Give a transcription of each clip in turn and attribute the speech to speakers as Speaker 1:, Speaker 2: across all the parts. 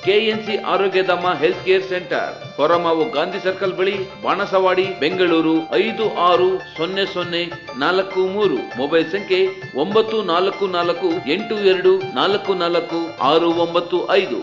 Speaker 1: KNC Arogyadhama health care centre Horamavu Gandhi circle ಬಳಿ ಬಾಣಸವಾಡಿ ಬೆಂಗಳೂರು ಐದು ಆರು ಸೊನ್ನೆ ಸೊನ್ನೆ ನಾಲ್ಕು ಮೂರು ಮೊಬೈಲ್ ಸಂಖ್ಯೆ ಒಂಬತ್ತು ನಾಲ್ಕು ನಾಲ್ಕು ಎಂಟು ಎರಡು ನಾಲ್ಕು ನಾಲ್ಕು ಆರು ಒಂಬತ್ತು ಐದು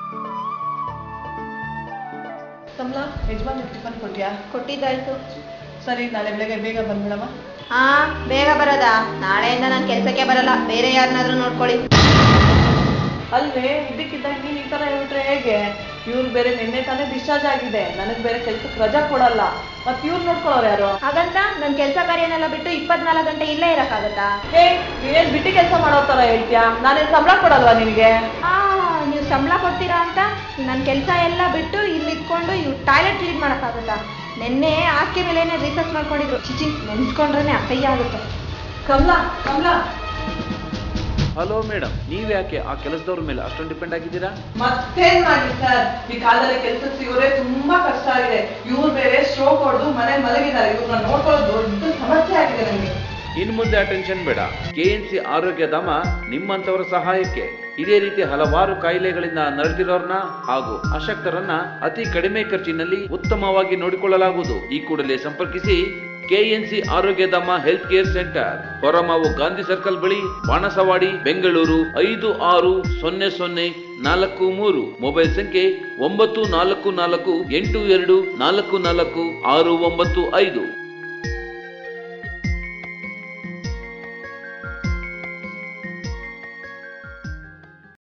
Speaker 2: ಕಮಲಾ ಯಜಮಾನ್ ಟಿಫನ್ ಕೊಟ್ಯಾ
Speaker 3: ಕೊಟ್ಟಿದ್ದಾಯ್ತು
Speaker 2: ಸರಿ ನಾಳೆ ಬೆಳಗ್ಗೆ ಬೇಗ ಬಂದ್ಬಿಡಮ್ಮ
Speaker 3: ಹಾ ಬೇಗ ಬರೋದಾ ನಾಳೆಯಿಂದ ನಾನು ಕೆಲಸಕ್ಕೆ ಬರಲ್ಲ ಬೇರೆ ಯಾರನ್ನಾದ್ರೂ ನೋಡ್ಕೊಳ್ಳಿ
Speaker 2: ಅಲ್ವೇ ಇದಕ್ಕಿದ್ದಾಗ ನೀನ್ ಈ ತರ ಹೇಳ್ಬಿಟ್ರೆ ಹೇಗೆ ಇವ್ರು ಬೇರೆ ನಿನ್ನೆ ತಾನೇ ಡಿಸ್ಚಾರ್ಜ್ ಆಗಿದೆ ನನಗ್ ಬೇರೆ ಕೆಲ್ಸಕ್ಕೆ ರಜಾ ಕೊಡಲ್ಲ ಮತ್ ಇವ್ರು ನೋಡ್ಕೊಳ್ಳೋರು ಯಾರು
Speaker 3: ಹಾಗಂತ ನನ್ನ ಕೆಲಸ ಕಾರ್ಯನೆಲ್ಲ ಬಿಟ್ಟು ಇಪ್ಪತ್ನಾಲ್ಕು ಗಂಟೆ ಇಲ್ಲೇ ಇರಕ್ಕಾಗತ್ತಾ
Speaker 2: ಹೇ ನೀನೇನ್ ಬಿಟ್ಟಿ ಕೆಲಸ ಮಾಡೋ ತರ ಹೇಳ್ತ್ಯಾ ನಾನೇನ್ ಸಂಬಳ ಕೊಡಲ್ವಾ ನಿನ್ಗೆ
Speaker 3: ಆ ನೀವು ಸಂಬಳ ಕೊಡ್ತೀರಾ ಅಂತ ನನ್ನ ಕೆಲಸ ಎಲ್ಲ ಬಿಟ್ಟು ಇಲ್ಲಿ ಇಟ್ಕೊಂಡು ಇವ್ ಟಾಯ್ಲೆಟ್ ಕ್ಲೀನ್ ಮಾಡಕ್ಕಾಗತ್ತಾ ನಿನ್ನೆ ಆಸ್ಕೆ ಮೇಲೇನೆ ರಿಸರ್ಚ್ ಮಾಡ್ಕೊಂಡಿದ್ರು ಚಿಚಿ ನೆನ್ಸ್ಕೊಂಡ್ರೇನೆ ಅಸಹ್ಯ ಆಗುತ್ತೆ
Speaker 2: ಕಮಲಾ ಕಮಲಾ
Speaker 1: ಹಲೋ ಮೇಡಮ್ ನೀವ್ ಯಾಕೆ ಆ ಕೆಲಸದವ್ರ ಮೇಲೆ ಅಷ್ಟೊಂದು ಡಿಪೆಂಡ್ ಆಗಿದ್ದೀರಾ
Speaker 2: ಮತ್ತೇನ್ ಮಾಡ್ಲಿ ಸರ್ ಈ ಕಾಲದಲ್ಲಿ ಕೆಲ್ಸಕ್ಕೆ ಸಿಗೋದೇ ತುಂಬಾ ಕಷ್ಟ ಆಗಿದೆ ಇವ್ರು ಬೇರೆ ಸ್ಟ್ರೋಕ್ ಹೊಡೆದು ಮನೆ ಮಲಗಿದ್ದಾರೆ ಇವ್ರನ್ನ ನೋಡ್ಕೊಳ್ಳೋದು ದೊಡ್ಡ ಸಮಸ್ಯೆ ಆಗಿದೆ ನನಗೆ
Speaker 1: ಇನ್ ಮುಂದೆ ಅಟೆನ್ಷನ್ ಬೇಡ ಕೆಎನ್ಸಿ ಆರೋಗ್ಯಧಾಮ ನಿಮ್ಮಂತವರ ಸಹಾಯಕ್ಕೆ ಇದೇ ರೀತಿ ಹಲವಾರು ಕಾಯಿಲೆಗಳಿಂದ ನರಳಿರೋರ್ನ ಹಾಗೂ ಅಶಕ್ತರನ್ನ ಅತಿ ಕಡಿಮೆ ಖರ್ಚಿನಲ್ಲಿ ಉತ್ತಮವಾಗಿ ನೋಡಿಕೊಳ್ಳಲಾಗುವುದು ಈ ಕೂಡಲೇ ಸಂಪರ್ಕಿಸಿ KNC Arogyadhama health care centre Horamavu Gandhi circle ಬಳಿ ಬಾಣಸವಾಡಿ ಬೆಂಗಳೂರು ಐದು ಆರು ಸೊನ್ನೆ ಸೊನ್ನೆ ನಾಲ್ಕು ಮೂರು ಮೊಬೈಲ್ ಸಂಖ್ಯೆ ಒಂಬತ್ತು ನಾಲ್ಕು ನಾಲ್ಕು ಎಂಟು ಎರಡು ನಾಲ್ಕು ನಾಲ್ಕು ಆರು ಒಂಬತ್ತು ಐದು